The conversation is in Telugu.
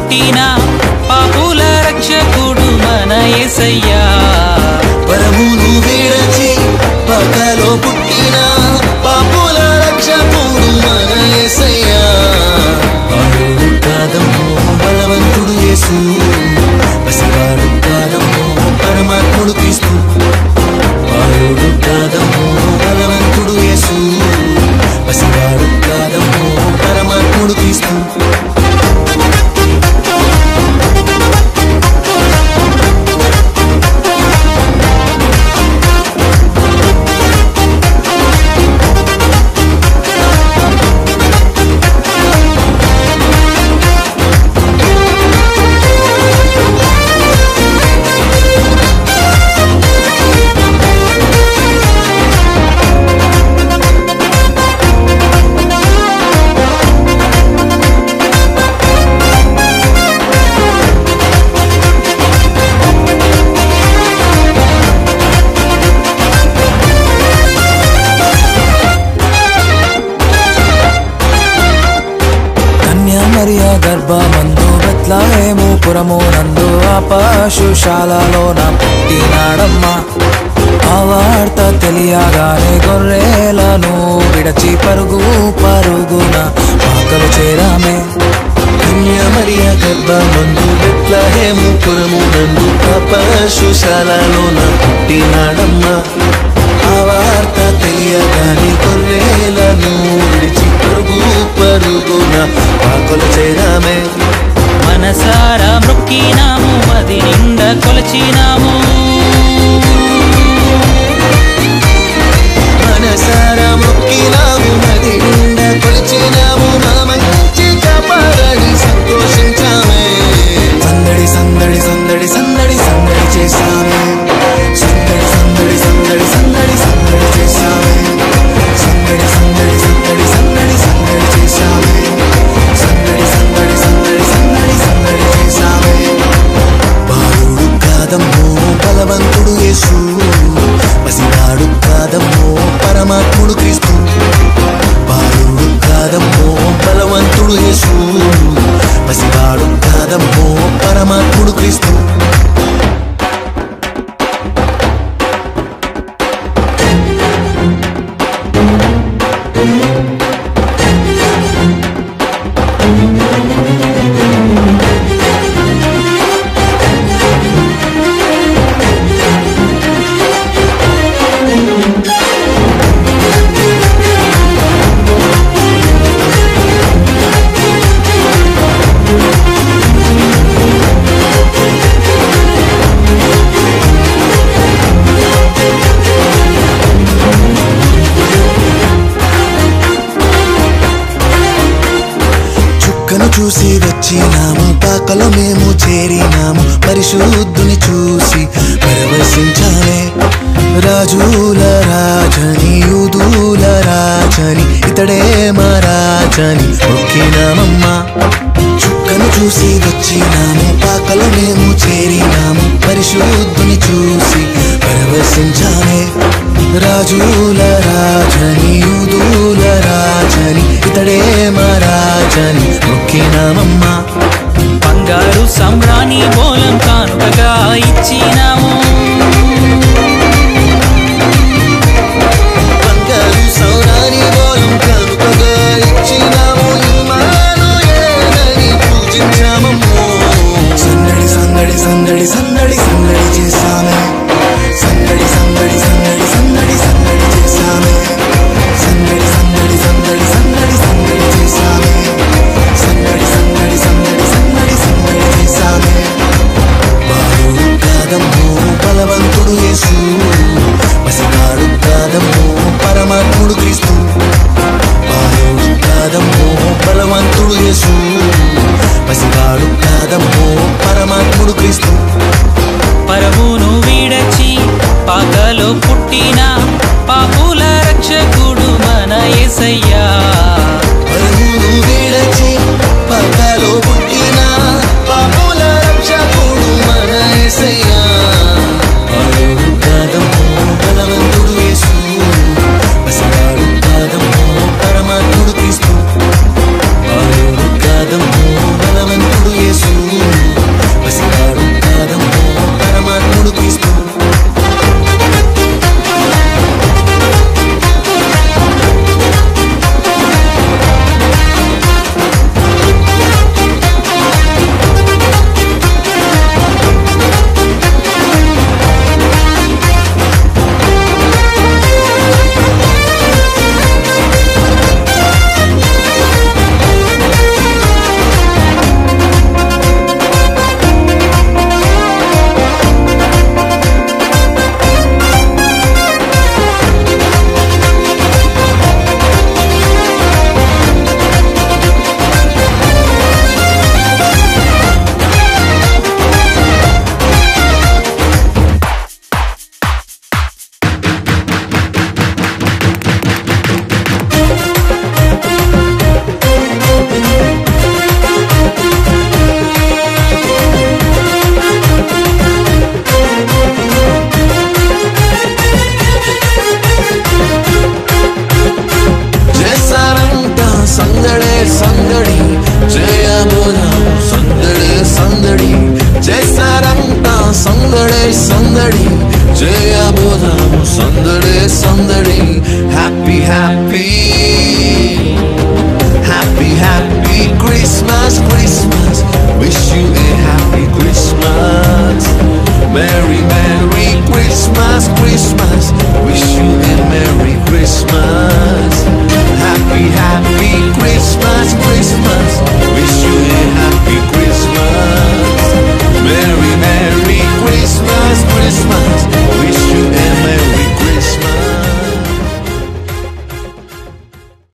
పుట్టిన పాపుల రక్షకుడు మన యేసయ్యా పరమును విడచి పక్కలో పుట్టిన పాపుల రక్షకుడు మన యేసయ్యా బాలుడు కాదమ్మో బలవంతుడు యేసు పసివాడు కాదమ్మో పరమాత్ముడు క్రీస్తు బాలుడు కాదమ్మో బలవంతుడు యేసు పసివాడు కాదమ్మో పరమాత్ముడు క్రీస్తు కన్యా మరియ గర్భమందు బెత్లహేము పురము నందు ఆపశుశాలలోన పుట్టినాడమ్మా ఆ వార్త తెలియగానే గొర్రెలను విడచి పరుగు పరుగున పాకలు చేరామే కన్యామరియ గర్భమందు బెత్లహేము పురము నందు పశుశాలలోన పుట్టినాడమ్మ ఆ వార్త తెలియగాని కొర్రేలను విడిచి పరుగు పరుగున పాకలు చేరామే మనసారా మొక్కినాము మది నిండా కొలచినాము మనసారా మొక్కినాము నది నిండా కొలిచినాము మా మంచి కాపాడని సంతోషించామే సందడి సందడి సందడి సందడి సందడి చేశామే సందడి సందడి సందడి సందడి సందడి చేశామే సందడి సందడి సందడి సందడి సందడి చేశామే సందడి సందడి సందడి సందడి సందడి చేశామే బాలుడు కాదమ్మో బలవంతుడు యేసు పసివాడు కాదమ్మో పరమాత్ముడు క్రీస్తు బాలుడు కాదమ్మో బలవంతుడు యేసు పసివాడు కాదమ్మో పరమాత్ముడు క్రీస్తు చుక్కను చూసి వచ్చినాము పాకలో మేము చేరినాము పరిశుద్ధుని చూసి పరవశించాలే రాజుల రాజని యూదుల రాజని ఇతడే మా రాజని మొక్కినామమ్మా చుక్కను చూసి వచ్చినాము పాకలో మేము చేరినాము పరిశుద్ధుని చూసి పరవశించాలే రాజుల రాజని యూదుల రాజని ఇతడే మా రాజని మొక్కినామమ్మా బంగారు సంబ్రాణి బోలం కానుకగా ఇచ్చినాము బంగారు సౌరాని బోలం కానుకగా ఇచ్చినాము ఇమ్మానుయేలని పూజించామమ్మో సందడి సందడి సందడి సందడి సందడి చేశామే సందడి సందడి సందడి సందడి సందడి చేశామే సందడి సందడి సందడి సందడి సందడి చేశామే సందడి సందడి సందడి సందడి సందడి చేశామే బాలుడు కాదమ్మో బలవంతుడు యేసు పసివాడు కాదమ్మో పరమాత్ముడు క్రీస్తు బాలుడు కాదమ్మో బలవంతుడు యేసు పసివాడు కాదమ్మో పరమాత్ముడు క్రీస్తు పరమును విడచి పాకలో పుట్టిన పాపుల రక్షకుడు మన యేసయ్యా